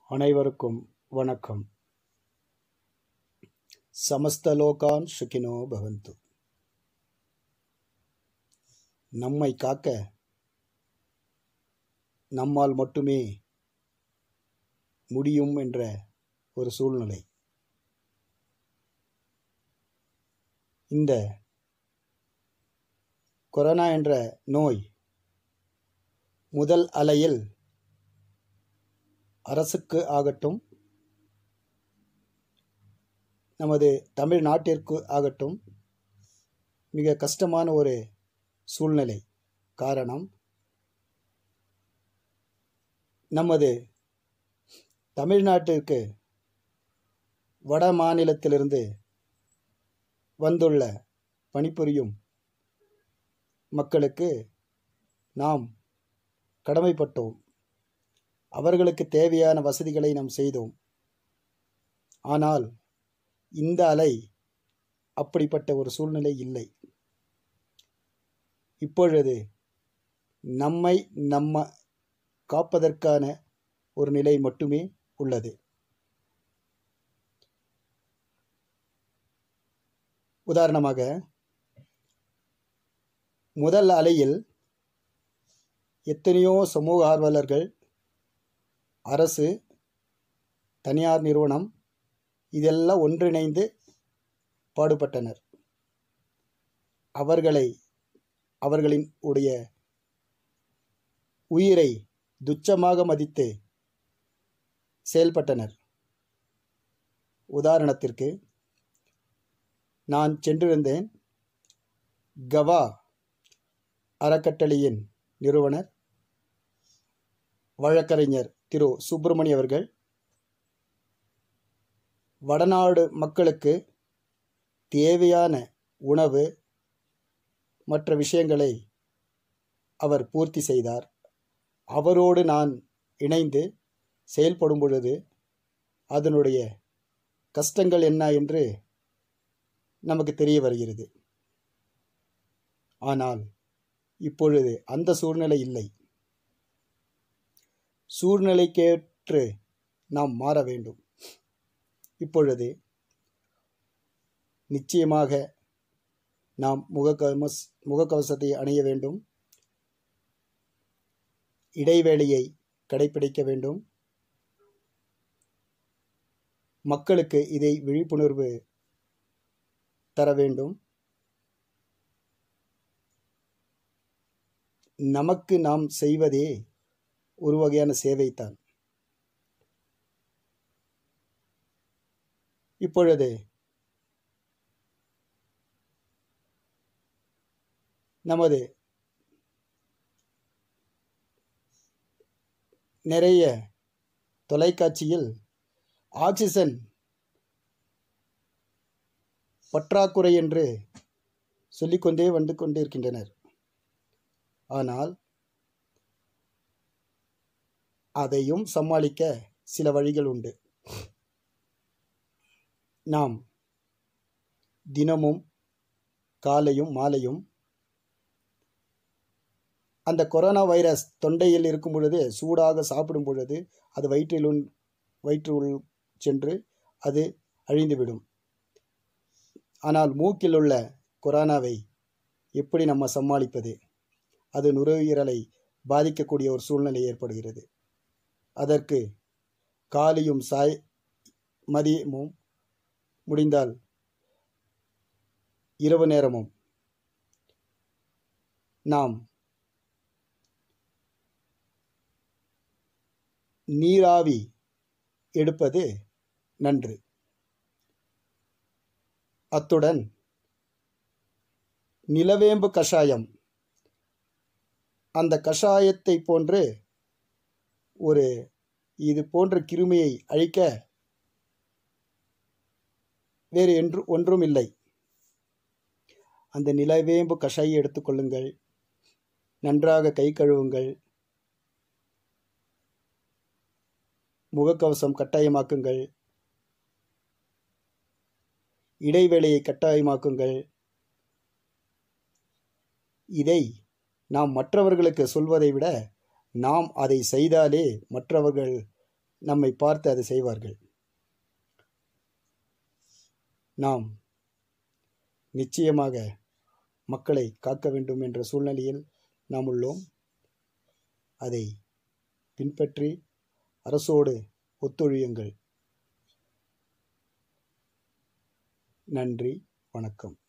அனைவருக்கும் வணக்கம் சமஸ்தலோகான் சுகினோ பவந்து நம்மை காக்க நம்மால் மட்டுமே முடியும் என்ற ஒரு சூழ்நிலை இந்த கொரோனா என்ற நோய் முதல் அலையில் அரசுக்கு ஆகட்டும் நமது தமிழ்நாட்டிற்கு ஆகட்டும் மிக கஷ்டமான ஒரு சூழ்நிலை காரணம் நமது தமிழ்நாட்டிற்கு வட மாநிலத்திலிருந்து வந்துள்ள பணிபுரியும் மக்களுக்கு நாம் கடமைப்பட்டோம் அவர்களுக்கு தேவையான வசதிகளை நாம் செய்தோம் ஆனால் இந்த அலை அப்படிப்பட்ட ஒரு சூழ்நிலை இல்லை இப்பொழுது நம்மை நம்ம காப்பதற்கான ஒரு நிலை மட்டுமே உள்ளது உதாரணமாக முதல் அலையில் எத்தனையோ சமூக ஆர்வலர்கள் அரசு தனியார் நிறுவனம் இதெல்லாம் ஒன்றிணைந்து பாடுபட்டனர் அவர்களை அவர்களின் உடைய உயிரை துச்சமாக மதித்து செயல்பட்டனர் உதாரணத்திற்கு நான் சென்றிருந்தேன் கவா அறக்கட்டளையின் நிறுவனர் வழக்கறிஞர் திரு சுப்பிரமணி அவர்கள் வடநாடு மக்களுக்கு தேவையான உணவு மற்ற விஷயங்களை அவர் பூர்த்தி செய்தார் அவரோடு நான் இணைந்து செயல்படும் பொழுது அதனுடைய கஷ்டங்கள் என்ன என்று நமக்கு தெரிய வருகிறது ஆனால் இப்பொழுது அந்த சூழ்நிலை இல்லை சூழ்நிலைக்கேற்று நாம் மாற வேண்டும் இப்பொழுது நிச்சயமாக நாம் முகக்கவஸ் முகக்கவசத்தை அணிய வேண்டும் இடைவேளையை கடைபிடிக்க வேண்டும் மக்களுக்கு இதை விழிப்புணர்வு தர வேண்டும் நமக்கு நாம் செய்வதே ஒரு வகையான சேவைத்தான் இப்பொழுது நமது நிறைய தொலைக்காட்சியில் ஆக்சிஜன் பற்றாக்குறை என்று சொல்லிக்கொண்டே வந்து கொண்டிருக்கின்றனர் ஆனால் அதையும் சமாளிக்க சில வழிகள் உண்டு நாம் தினமும் காலையும் மாலையும் அந்த கொரோனா வைரஸ் தொண்டையில் இருக்கும் பொழுது சூடாக சாப்பிடும் பொழுது அது வயிற்றில் வயிற்று உள் சென்று அது அழிந்துவிடும் ஆனால் மூக்கில் உள்ள கொரோனாவை எப்படி நம்ம சமாளிப்பது அது நுரையீரலை பாதிக்கக்கூடிய ஒரு சூழ்நிலை ஏற்படுகிறது அதற்கு காலையும் சாய் மதியமும் முடிந்தால் இரவு நேரமும் நாம் நீராவி எடுப்பது நன்று அத்துடன் நிலவேம்பு கஷாயம் அந்த கஷாயத்தை போன்று ஒரு இது போன்ற கிருமியை அழிக்க வேறு என்று ஒன்றும் இல்லை அந்த நிலவேம்பு கஷாயை எடுத்துக்கொள்ளுங்கள் நன்றாக கை கழுவுங்கள் முகக்கவசம் கட்டாயமாக்குங்கள் இடைவேளையை கட்டாயமாக்குங்கள் இதை நாம் மற்றவர்களுக்கு சொல்வதை விட நாம் அதை செய்தாலே மற்றவர்கள் நம்மை பார்த்து அதை செய்வார்கள் நாம் நிச்சயமாக மக்களை காக்க வேண்டும் என்ற சூழ்நிலையில் நாம் உள்ளோம் அதை பின்பற்றி அரசோடு ஒத்துழையுங்கள் நன்றி வணக்கம்